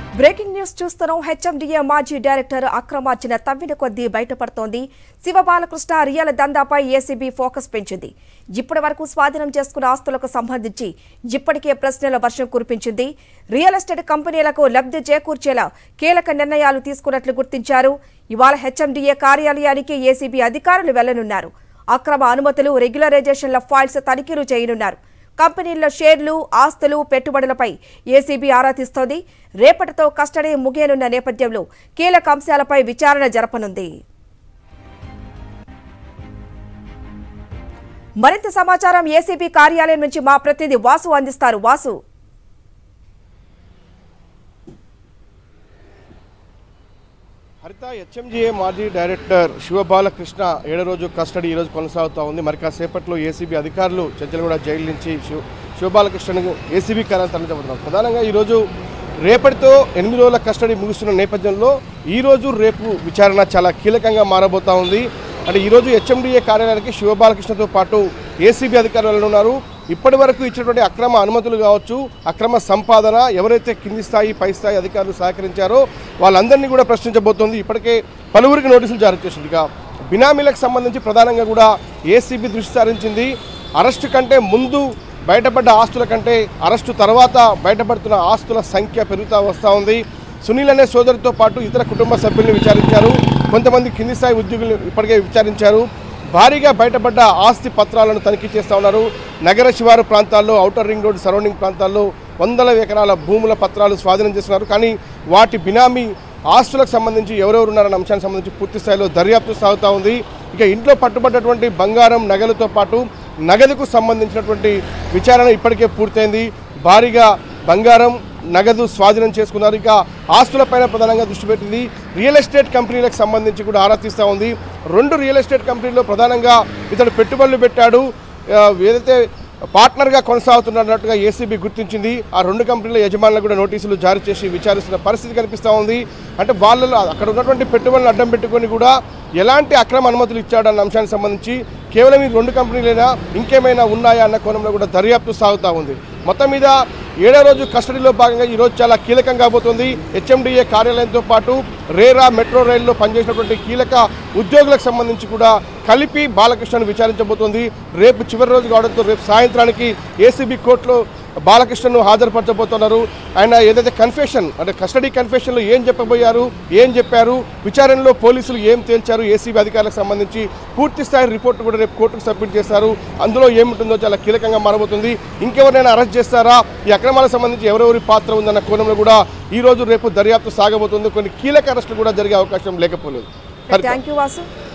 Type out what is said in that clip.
breaking news చూస్తున్నాం HMDA మాజీ director అక్రమార్జన తవ్విన కొద్దీ బయటపడుతోంది శివబాలకృష్ణ రియల్ దందాపై ఏసీబీ ఫోకస్ పెంచింది ఇప్పటి వరకు స్వాధీనం చేసుకున్న ఆస్తులకు సంబంధించి ఇప్పటికే ప్రశ్నల వర్షం కురిపించింది రియల్ ఎస్టేట్ కంపెనీలకు లబ్ధి చేకూర్చేలా కీలక నిర్ణయాలు తీసుకున్నట్లు గుర్తించారు ఇవాళ హెచ్ఎండిఏ కార్యాలయానికి ఏసీబీ అధికారులు వెళ్లనున్నారు అక్రమ అనుమతులు రెగ్యులరైజేషన్ల ఫైల్స్ తనిఖీలు చేయనున్నారు కంపెనీల్లో షేర్లు ఆస్తులు పెట్టుబడులపై ఏసీబీ ఆరా తీస్తోంది రేపటితో కస్టడీ ముగియనున్న నేపథ్యంలో కీలక అంశాలపై విచారణ జరపనుంది మరింత సమాచారం ఏసీబీ కార్యాలయం నుంచి మా ప్రతినిధి వాసు అందిస్తారు వాసు హరిత హెచ్ఎంజీఏ మాజీ డైరెక్టర్ శివబాలకృష్ణ ఏడో రోజు కస్టడీ ఈరోజు కొనసాగుతూ ఉంది మరి కాసేపట్లో ఏసీబీ అధికారులు చెంచలగూడ జైలు నుంచి శివ శివబాలకృష్ణను ఏసీబీ కార్యాలయం తరలించబోతున్నారు ప్రధానంగా ఈరోజు రేపటితో ఎనిమిది రోజుల కస్టడీ ముగుస్తున్న నేపథ్యంలో ఈరోజు రేపు విచారణ చాలా కీలకంగా మారబోతా ఉంది అంటే ఈరోజు హెచ్ఎండిఏ కార్యాలయానికి శివబాలకృష్ణతో పాటు ఏసీబీ అధికారులు ఉన్నారు ఇప్పటి వరకు ఇచ్చినటువంటి అక్రమ అనుమతులు కావచ్చు అక్రమ సంపాదన ఎవరైతే కింది స్థాయి పై స్థాయి అధికారులు సహకరించారో వాళ్ళందరినీ కూడా ప్రశ్నించబోతోంది ఇప్పటికే పలువురికి నోటీసులు జారీ చేసింది ఇక బినామీలకు సంబంధించి ప్రధానంగా కూడా ఏసీబీ దృష్టి సారించింది అరెస్టు కంటే ముందు బయటపడ్డ ఆస్తుల కంటే అరెస్టు తర్వాత బయటపడుతున్న ఆస్తుల సంఖ్య పెరుగుతూ వస్తూ ఉంది సునీల్ అనే సోదరితో పాటు ఇతర కుటుంబ సభ్యుల్ని విచారించారు కొంతమంది కింది స్థాయి ఉద్యోగులు ఇప్పటికే విచారించారు భారీగా బయటపడ్డ ఆస్తి పత్రాలను తనిఖీ చేస్తూ ఉన్నారు నగర శివారు ప్రాంతాల్లో ఔటర్ రింగ్ రోడ్ సరౌండింగ్ ప్రాంతాల్లో వందల ఎకరాల భూముల పత్రాలు స్వాధీనం చేస్తున్నారు కానీ వాటి బినామీ ఆస్తులకు సంబంధించి ఎవరెవరు ఉన్నారన్న అంశానికి సంబంధించి పూర్తి స్థాయిలో దర్యాప్తు సాగుతూ ఉంది ఇక ఇంట్లో పట్టుబడ్డటువంటి బంగారం నగలతో పాటు నగదుకు సంబంధించినటువంటి విచారణ ఇప్పటికే పూర్తయింది భారీగా బంగారం నగదు స్వాధీనం చేసుకున్నారు ఇక ఆస్తులపైన ప్రధానంగా దృష్టి పెట్టింది రియల్ ఎస్టేట్ కంపెనీలకు సంబంధించి కూడా ఆరా తీస్తూ ఉంది రెండు రియల్ ఎస్టేట్ కంపెనీల్లో ప్రధానంగా ఇతడు పెట్టుబడులు పెట్టాడు ఆ, ఏదైతే పార్ట్నర్గా కొనసాగుతున్నట్టుగా ఏసీబీ గుర్తించింది ఆ రెండు కంపెనీల యజమానులకు కూడా నోటీసులు జారీ చేసి విచారిస్తున్న పరిస్థితి కనిపిస్తూ ఉంది అంటే వాళ్ళలో అక్కడ ఉన్నటువంటి పెట్టుబడులను అడ్డం పెట్టుకొని కూడా ఎలాంటి అక్రమ అనుమతులు ఇచ్చాడన్న అంశానికి సంబంధించి కేవలం ఈ రెండు కంపెనీలైనా ఇంకేమైనా ఉన్నాయా అన్న కోణంలో కూడా దర్యాప్తు సాగుతూ ఉంది మొత్తం మీద ఏడో రోజు కస్టడీలో భాగంగా ఈ రోజు చాలా కీలకం కాబోతుంది హెచ్ఎండిఏ కార్యాలయంతో పాటు రేరా మెట్రో రైల్లో పనిచేసినటువంటి కీలక ఉద్యోగులకు సంబంధించి కూడా కలిపి బాలకృష్ణను విచారించబోతోంది రేపు చివరి రోజు కావడంతో రేపు సాయంత్రానికి ఏసీబీ కోర్టులో బాలకృష్ణను హాజరుపరచబోతున్నారు ఆయన ఏదైతే కన్ఫెషన్ అంటే కస్టడీ కన్ఫెషన్లో ఏం చెప్పబోయారు ఏం చెప్పారు విచారణలో పోలీసులు ఏం తేల్చారు ఏసీబీ అధికారులకు సంబంధించి పూర్తి స్థాయి రిపోర్ట్ కూడా రేపు కోర్టుకు సబ్మిట్ చేస్తారు అందులో ఏముంటుందో చాలా కీలకంగా మారబోతుంది ఇంకెవరినైనా అరెస్ట్ చేస్తారా ఈ అక్రమాలకు సంబంధించి ఎవరెవరి పాత్ర ఉందన్న కోణంలో కూడా ఈ రోజు రేపు దర్యాప్తు సాగబోతుంది కొన్ని కీలక అరెస్టులు కూడా జరిగే అవకాశం లేకపోలేదు థ్యాంక్ యూ వాసు